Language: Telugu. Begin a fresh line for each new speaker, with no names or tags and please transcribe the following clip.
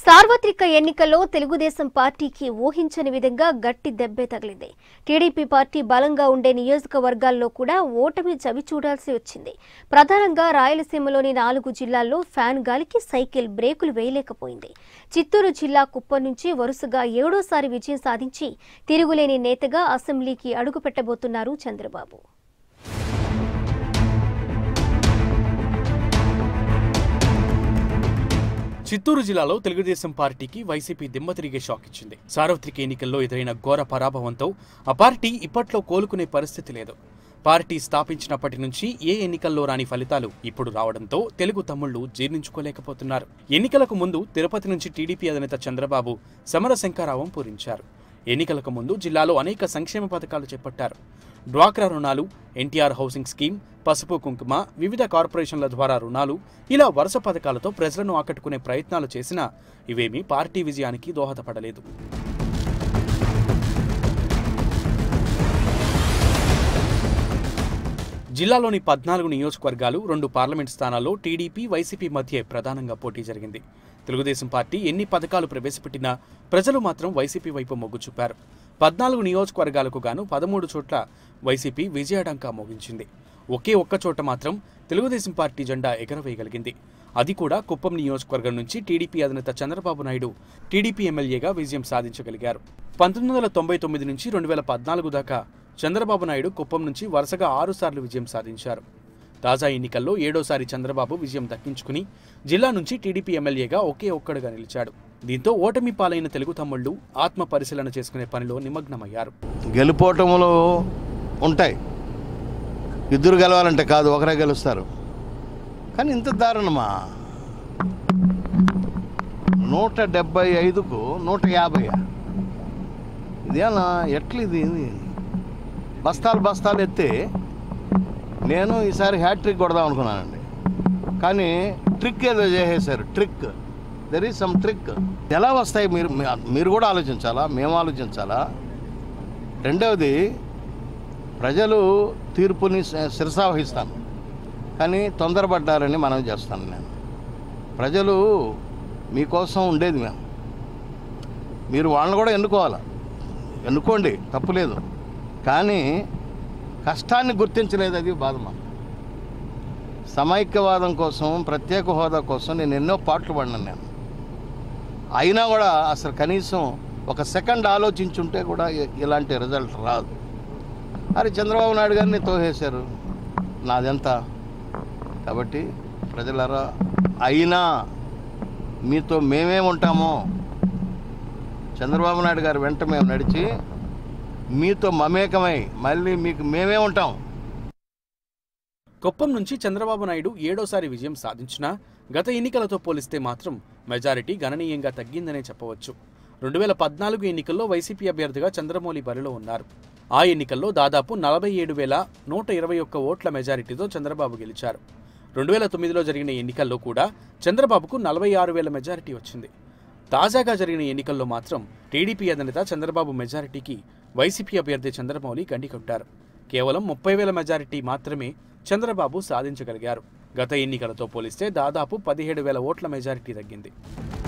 సార్వత్రిక ఎన్నికల్లో తెలుగుదేశం పార్టీకి ఊహించని విధంగా గట్టి దెబ్బే తగిలింది టీడీపీ పార్టీ బలంగా ఉండే నియోజకవర్గాల్లో కూడా ఓటమి చవి చూడాల్సి వచ్చింది ప్రధానంగా రాయలసీమలోని నాలుగు జిల్లాల్లో ఫ్యాన్ గాలికి సైకిల్ బ్రేకులు వేయలేకపోయింది చిత్తూరు జిల్లా కుప్పం నుంచి వరుసగా ఏడోసారి విజయం సాధించి తిరుగులేని నేతగా అసెంబ్లీకి అడుగుపెట్టబోతున్నారు చంద్రబాబు
చిత్తూరు జిల్లాలో తెలుగుదేశం పార్టీకి వైసీపీ దిమ్మ తిరిగే షాక్ ఇచ్చింది సార్వత్రిక ఎన్నికల్లో ఎదురైన ఘోర పరాభవంతో ఆ పార్టీ ఇప్పట్లో కోలుకునే పరిస్థితి లేదు పార్టీ స్థాపించినప్పటి నుంచి ఏ ఎన్నికల్లో రాని ఫలితాలు ఇప్పుడు రావడంతో తెలుగు తమ్ముళ్లు జీర్ణించుకోలేకపోతున్నారు ఎన్నికలకు ముందు తిరుపతి నుంచి టీడీపీ అధినేత చంద్రబాబు సమర శంకారావం పూరించారు ఎన్నికలకు ముందు జిల్లాలో అనేక సంక్షేమ పథకాలు చేపట్టారు డ్వాక్రా రుణాలు ఎన్టీఆర్ హౌసింగ్ స్కీమ్ పసుపు కుంకుమ వివిధ కార్పొరేషన్ల ద్వారా రుణాలు ఇలా వరుస పథకాలతో ప్రజలను ఆకట్టుకునే ప్రయత్నాలు చేసినా ఇవేమీ పార్టీ విజయానికి దోహదపడలేదు జిల్లాలోని పద్నాలుగు నియోజకవర్గాలు రెండు పార్లమెంట్ స్థానాల్లో టీడీపీ వైసీపీ మధ్య ప్రధానంగా పోటీ జరిగింది తెలుగుదేశం పార్టీ ఎన్ని పథకాలు ప్రవేశపెట్టినా ప్రజలు మాత్రం వైసీపీ వైపు మొగ్గు చూపారు పద్నాలుగు నియోజకవర్గాలకు గాను పదమూడు చోట్ల వైసీపీ విజయడంకా మోగించింది ఒకే ఒక్క చోట మాత్రం తెలుగుదేశం పార్టీ జెండా ఎగరవేయగలిగింది అది కూడా కుప్పం నియోజకవర్గం నుంచి టీడీపీ అధినేత చంద్రబాబు నాయుడు టీడీపీ ఎమ్మెల్యేగా విజయం సాధించగలిగారు పంతొమ్మిది వందల తొంభై తొమ్మిది నుంచి రెండు వేల పద్నాలుగు దాకా చంద్రబాబు నాయుడు కుప్పం నుంచి వరుసగా ఆరుసార్లు విజయం సాధించారు తాజా ఎన్నికల్లో ఏడోసారి చంద్రబాబు విజయం దక్కించుకుని జిల్లా నుంచి టీడీపీ ఎమ్మెల్యేగా ఒకే ఒక్కడుగా నిలిచాడు దీంతో ఓటమి పాలైన తెలుగు తమ్ముళ్లు ఆత్మ పరిశీలన చేసుకునే పనిలో నిమగ్నమయ్యారు
గెలుపోవటములు ఉంటాయి ఇద్దరు గెలవాలంటే కాదు ఒకరే గెలుస్తారు కానీ ఇంత దారుణమా నూట డెబ్బై ఐదుకు నూట యాభై ఇదేనా ఎట్లా ఇది ఇది? బస్తాలు బస్తాలు ఎత్తి నేను ఈసారి హ్యాట్రిక్ కొడదాం అనుకున్నానండి కానీ ట్రిక్ ఏదో చేసేసారు trick there is some trick ఎలా వస్తాయి మీరు మీరు కూడా ఆలోచించాలా మేము ఆలోచించాలా రెండవది ప్రజలు తీర్పుని శ- శిరసావహిస్తాను కానీ తొందరపడ్డారని మనం చేస్తాను నేను ప్రజలు మీకోసం ఉండేది మేము మీరు వాళ్ళని కూడా ఎన్నుకోవాలి ఎన్నుకోండి తప్పులేదు కానీ కష్టాన్ని గుర్తించలేదు అది బాధ మాకు సమైక్యవాదం కోసం ప్రత్యేక హోదా కోసం నేను ఎన్నో పాటలు పడినాను నేను అయినా కూడా అసలు కనీసం ఒక సెకండ్ ఆలోచించుంటే కూడా ఇ- ఇలాంటి రిజల్ట్ రాదు అరే చంద్రబాబు నాయుడు గారిని తోసేశారు నాదెంత కాబట్టి ప్రజలరా అయినా మీతో మేమే ఉంటామో చంద్రబాబు నాయుడు గారి వెంట మేము నడిచి మీతో మమేకమై మళ్ళీ మీకు మేమే ఉంటాం
కుప్పం నుంచి చంద్రబాబు నాయుడు ఏడోసారి విజయం సాధించినా గత ఎన్నికలతో పోలిస్తే మాత్రం మెజారిటీ గణనీయంగా తగ్గిందనే చెప్పవచ్చు రెండు వేల పద్నాలుగు ఎన్నికల్లో వైసీపీ అభ్యర్థిగా చంద్రమౌళి బరిలో ఉన్నారు ఆ ఎన్నికల్లో దాదాపు నలభై ఏడు వేల నూట ఇరవై ఒక్క ఓట్ల మెజారిటీతో చంద్రబాబు గెలిచారు రెండు వేల తొమ్మిదిలో జరిగిన ఎన్నికల్లో కూడా చంద్రబాబుకు నలభై ఆరు వేల మెజారిటీ వచ్చింది తాజాగా జరిగిన ఎన్నికల్లో మాత్రం టీడీపీ అధినేత చంద్రబాబు మెజారిటీకి వైసీపీ అభ్యర్థి చంద్రమౌళి గండికొట్టారు కేవలం ముప్పై వేల మెజారిటీ మాత్రమే చంద్రబాబు సాధించగలిగారు గత ఎన్నికలతో పోలిస్తే దాదాపు పదిహేడు వేల ఓట్ల మెజారిటీ తగ్గింది